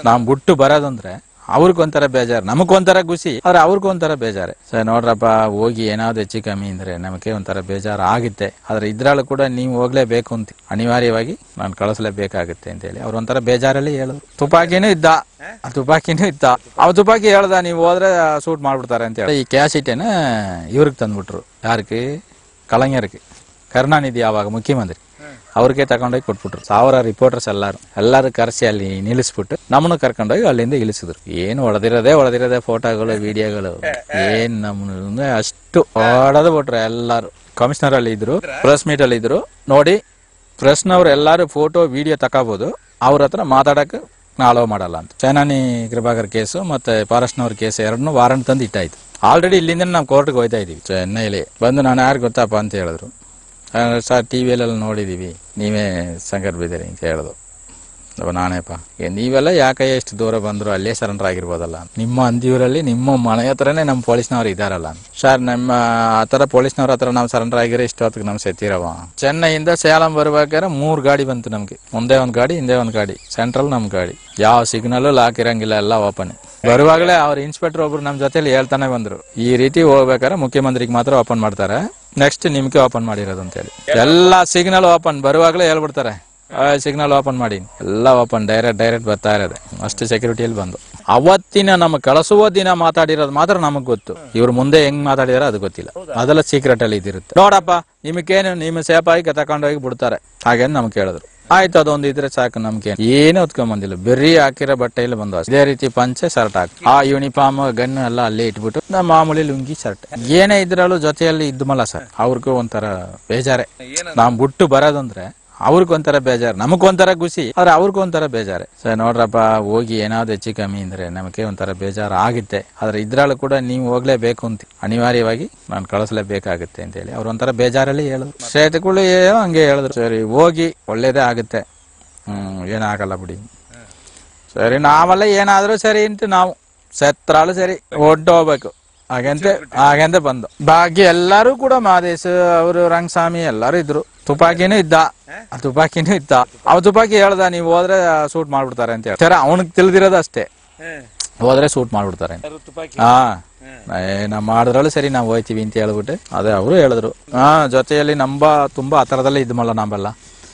ನಾವ್ ಬಿಟ್ಟು ಬರೋದಂದ್ರೆ ಅವ್ರಿಗೊಂಥರ ಬೇಜಾರು ನಮಗೊಂಥರ ಖುಷಿ ಆದ್ರೆ ಅವ್ರಿಗೊಂಥರ ಬೇಜಾರೆ ಸರ್ ನೋಡ್ರಪ್ಪ ಹೋಗಿ ಏನಾದ್ರು ಹೆಚ್ಚು ಕಮ್ಮಿ ಅಂದ್ರೆ ನಮಗೆ ಒಂಥರ ಬೇಜಾರು ಆಗುತ್ತೆ ಆದ್ರೆ ಇದ್ರಲ್ಲೂ ಕೂಡ ನೀವು ಹೋಗ್ಲೇಬೇಕು ಅಂತ ಅನಿವಾರ್ಯವಾಗಿ ನಾನು ಕಳಿಸ್ಲೇಬೇಕಾಗುತ್ತೆ ಅಂತ ಹೇಳಿ ಅವ್ರು ಒಂಥರ ಬೇಜಾರಲ್ಲಿ ಹೇಳಿದ್ರು ತುಪಾಕಿನೂ ಇದ್ದ ಆ ತುಪಾಕಿನೂ ಇದ್ದ ಅವ್ ತುಪಾಕಿ ಹೇಳ್ದ ನೀವು ಹೋದ್ರೆ ಶೂಟ್ ಮಾಡ್ಬಿಡ್ತಾರೆ ಅಂತ ಹೇಳಿ ಈ ಕ್ಯಾಸಿಟೇನ ಇವ್ರಿಗೆ ತಂದ್ಬಿಟ್ರು ಯಾರಿಗೆ ಕಳಂಗರಿಗೆ ಕರುಣಾನಿಧಿ ಆವಾಗ ಮುಖ್ಯಮಂತ್ರಿ ಅವ್ರಿಗೆ ತಗೊಂಡೋಗಿ ಕೊಟ್ಬಿಟ್ರು ಸಾವಿರ ರಿಪೋರ್ಟರ್ಸ್ ಎಲ್ಲಾರು ಎಲ್ಲಾರು ಕರೆಸಿ ಅಲ್ಲಿ ನಿಲ್ಲಿಸ್ಬಿಟ್ಟು ನಮ್ಮನ್ನು ಕರ್ಕೊಂಡೋಗಿ ಅಲ್ಲಿಂದ ಇಳಿಸಿದ್ರು ಏನು ಹೊಡೆದಿರೋದೇ ಹೊಡೆದಿರೋದೇ ಫೋಟೋಗಳು ವಿಡಿಯೋಗಳು ಏನ್ ನಮ್ಮನ್ನ ಅಷ್ಟು ಹೊಡೆದು ಬಿಟ್ರು ಎಲ್ಲಾರು ಕಮಿಷನರ್ ಅಲ್ಲಿ ಇದ್ರು ಪ್ರೆಸ್ ಮೀಟ್ ಅಲ್ಲಿ ಇದ್ರು ನೋಡಿ ಪ್ರೆಸ್ನವ್ರು ಎಲ್ಲಾರು ಫೋಟೋ ವಿಡಿಯೋ ತಗೋಬಹುದು ಅವ್ರ ಹತ್ರ ಮಾತಾಡಕ್ಕೆ ಅಲೋ ಮಾಡಲ್ಲ ಅಂತ ಚೈನಾನಿ ಕೃಪಾಕರ್ ಕೇಸು ಮತ್ತೆ ಫಾರೆಸ್ಟ್ನವ್ರ ಕೇಸ್ ಎರಡನ್ನೂ ವಾರಂಟ್ ತಂದು ಇಟ್ಟಾಯ್ತು ಆಲ್ರೆಡಿ ಇಲ್ಲಿಂದ ನಾವು ಕೋರ್ಟ್ಗೆ ಹೋಯ್ತಾ ಇದೀವಿ ಚೆನ್ನೈಲಿ ಬಂದು ನಾನು ಯಾರು ಗೊತ್ತಪ್ಪ ಅಂತ ಹೇಳಿದ್ರು ಆ, ಸರ್ ಟಿ ವಿಯಲ್ಲೆಲ್ಲ ನೋಡಿದೀವಿ ನೀವೇ ಸಂಕಟ್ ಬಿದ್ದೀರಿ ಅಂತ ಹೇಳಿದ್ರು ಅವ ನಾನೇಪ್ಪ ಏ, ನೀವೆಲ್ಲ ಯಾಕೆ ಎಷ್ಟು ದೂರ ಬಂದ್ರು ಅಲ್ಲೇ ಸರೆಂಡರ್ ಆಗಿರ್ಬೋದಲ್ಲ ನಿಮ್ಮ ಅಂದಿಯೂರಲ್ಲಿ ನಿಮ್ಮ ಮನೆ ಹತ್ರನೇ ನಮ್ಮ ಪೊಲೀಸ್ನವ್ರು ಇದಾರಲ್ಲ ಸರ್ ನಮ್ಮ ಆ ಥರ ಪೊಲೀಸ್ನವ್ರ ಹತ್ರ ನಾವು ಸರೆಂಡರ್ ಆಗಿರೋ ಇಷ್ಟೊತ್ತಿಗೆ ನಮ್ ಸೆತ್ತಿರವ ಚೆನ್ನೈಯಿಂದ ಸೇಲಂ ಬರ್ಬೇಕಾದ್ರೆ ಮೂರ್ ಗಾಡಿ ಬಂತು ನಮ್ಗೆ ಮುಂದೆ ಒಂದ್ ಗಾಡಿ ಹಿಂದೆ ಒಂದ್ ಗಾಡಿ ಸೆಂಟ್ರಲ್ ನಮ್ ಗಾಡಿ ಯಾವ ಸಿಗ್ನಲ್ ಲಾಕ್ ಇರಂಗಿಲ್ಲ ಎಲ್ಲ ಓಪನ್ ಬರುವಾಗಲೇ ಅವ್ರ ಇನ್ಸ್ಪೆಕ್ಟರ್ ಒಬ್ರು ನಮ್ ಜೊತೆಲಿ ಹೇಳ್ತಾನೆ ಬಂದ್ರು ಈ ರೀತಿ ಹೋಗ್ಬೇಕಾದ್ರೆ ಮುಖ್ಯಮಂತ್ರಿಗೆ ಮಾತ್ರ ಓಪನ್ ಮಾಡ್ತಾರೆ ನೆಕ್ಸ್ಟ್ ನಿಮ್ಗೆ ಓಪನ್ ಮಾಡಿರೋದು ಅಂತ ಹೇಳಿ ಎಲ್ಲಾ ಸಿಗ್ನಲ್ ಓಪನ್ ಬರುವಾಗಲೇ ಹೇಳ್ಬಿಡ್ತಾರೆ ಸಿಗ್ನಲ್ ಓಪನ್ ಮಾಡಿ ಎಲ್ಲ ಓಪನ್ ಡೈರೆಕ್ಟ್ ಡೈರೆಕ್ಟ್ ಬರ್ತಾ ಇರೋದೆ ಅಷ್ಟು ಸೆಕ್ಯೂರಿಟಿಯಲ್ಲಿ ಬಂದು ಅವತ್ತಿನ ನಮ್ಮ ಕಳಿಸುವ ದಿನ ಮಾತಾಡಿರೋದು ಮಾತ್ರ ನಮಗ್ ಗೊತ್ತು ಇವ್ರು ಮುಂದೆ ಹೆಂಗ್ ಮಾತಾಡಿದಾರೋ ಅದು ಗೊತ್ತಿಲ್ಲ ಅದೆಲ್ಲ ಸೀಕ್ರೆಟ್ ಅಲ್ಲಿ ಇದಿರುತ್ತೆ ನೋಡಪ್ಪ ನಿಮಗೇನು ನಿಮ್ಮ ಸೇಪಾಗಿ ತಕೊಂಡೋಗಿ ಬಿಡ್ತಾರೆ ಹಾಗೇನು ನಮ್ಗೆ ಕೇಳಿದ್ರು ಆಯ್ತು ಅದೊಂದು ಇದ್ರೆ ಸಾಕು ನಮ್ಗೆ ಏನು ಹೊತ್ಕೊಂಡ್ ಬಂದಿಲ್ಲ ಬೆರ್ರಿ ಹಾಕಿರೋ ಬಟ್ಟೆಯಲ್ಲಿ ಬಂದು ಇದೇ ರೀತಿ ಪಂಚೆ ಶರ್ಟ್ ಹಾಕಿ ಆ ಯೂನಿಫಾರ್ಮ್ ಗನ್ ಎಲ್ಲ ಅಲ್ಲೇ ಇಟ್ಬಿಟ್ಟು ನಮ್ಮ ಮಾಮೂಲಿ ಲುಂಗಿ ಶರ್ಟ್ ಏನೇ ಇದ್ರಲ್ಲೂ ಜೊತೆಯಲ್ಲಿ ಇದ್ಮಲ್ಲ ಸರ್ ಅವ್ರಿಗೂ ಒಂಥರ ಬೇಜಾರೆ ನಾವ್ ಬಿಟ್ಟು ಬರೋದಂದ್ರೆ ಅವ್ರಿಗೊಂಥರ ಬೇಜಾರು ನಮಗೊಂಥರ ಖುಷಿ ಆದ್ರೆ ಅವ್ರಿಗೊಂಥರ ಬೇಜಾರೆ ಸರ್ ನೋಡ್ರಪ್ಪ ಹೋಗಿ ಏನಾದ್ರು ಹೆಚ್ಚು ಕಮ್ಮಿ ಅಂದ್ರೆ ನಮಗೆ ಒಂಥರ ಬೇಜಾರು ಆಗುತ್ತೆ ಆದ್ರೆ ಇದ್ರಲ್ಲೂ ಕೂಡ ನೀವು ಹೋಗ್ಲೇಬೇಕು ಅಂತ ಅನಿವಾರ್ಯವಾಗಿ ನಾನು ಕಳಿಸ್ಲೇಬೇಕಾಗುತ್ತೆ ಅಂತ ಹೇಳಿ ಅವ್ರು ಒಂಥರ ಬೇಜಾರಲ್ಲಿ ಹೇಳಿದ್ರು ಶ್ರೇತಗಳು ಹಂಗೆ ಹೇಳಿದ್ರು ಸರಿ ಹೋಗಿ ಒಳ್ಳೇದೇ ಆಗುತ್ತೆ ಹ್ಮ್ ಏನಾಗಲ್ಲ ಬಿಡಿ ಸರಿ ನಾವೆಲ್ಲ ಏನಾದ್ರೂ ಸರಿ ಅಂತ ನಾವು ಸತ್ರಾಳು ಸರಿ ಒಡ್ಡು ಹೋಗ್ಬೇಕು ಹಾಗಂತೆ ಹಾಗಂತೆ ಬಂದು ಬಾಕಿ ಎಲ್ಲಾರು ಕೂಡ ಮಾದೇಶ್ ಅವರು ರಂಗಸ್ವಾಮಿ ಎಲ್ಲಾರು ಇದ್ರು ತುಪಾಕಿನೂ ಇದ್ದ ಆ ತುಪಾಕಿನೂ ಇದ್ದ ಅವ್ ತುಪಾಕಿ ಹೇಳ್ದ ನೀವು ಹೋದ್ರೆ ಶೂಟ್ ಮಾಡ್ಬಿಡ್ತಾರೆ ಅಂತ ಹೇಳಿ ಸರಿ ಅವನಿಗೆ ತಿಳಿದಿರೋದು ಅಷ್ಟೇ ಹೋದ್ರೆ ಶೂಟ್ ಮಾಡ್ಬಿಡ್ತಾರೆ ಅಂತ. ಹಾ ಏ ನಾವ್ ಮಾಡಿದ್ರಲ್ಲೂ ಸರಿ ನಾವು ಹೋಯ್ತೀವಿ ಅಂತ ಹೇಳ್ಬಿಟ್ಟು ಅದೇ ಅವರು ಹೇಳಿದ್ರು ಹಾ ಜೊತೆಯಲ್ಲಿ ನಂಬ ತುಂಬಾ ಹತ್ರದಲ್ಲೇ ಇದ್ಮಲ್ಲ ನಾವೆಲ್ಲ